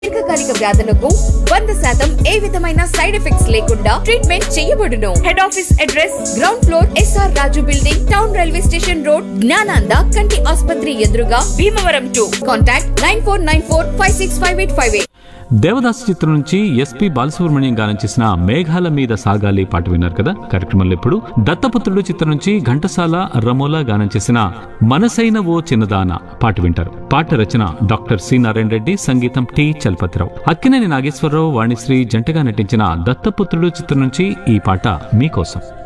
దీర్ఘకాలిక వ్యాధులకు వంద శాతం ఏ విధమైన సైడ్ ఎఫెక్ట్స్ లేకుండా ట్రీట్మెంట్ చేయబడును head office address ground floor SR Raju building town railway station road Gnanananda కంటి ఆసుపత్రి ఎదురుగా Bhimavaram to contact nine four nine four five six five eight five eight Devadas చిత్రం నుంచి ఎస్పి బాలసుబ్రహ్మణ్యం గానం చేసిన మేఘాల మీద సాగాలి పాట విన్నారు కదా కార్యక్రమంలో ఇప్పుడు దత్తపుత్రుడు చిత్రం నుంచి ఘంటసాల రమోలా గానం చేసిన మనసైన ఓ చిన్నదాన పాట వింటారు పాట రచన డాక్టర్ సి నారాయణ రెడ్డి సంగీతం టి చలపతిరావు అక్కినేని నాగేశ్వరరావు వాణిశ్రీ జంటగా నటించిన దత్తపుత్రుడు చిత్రం నుంచి ఈ పాట మీకోసం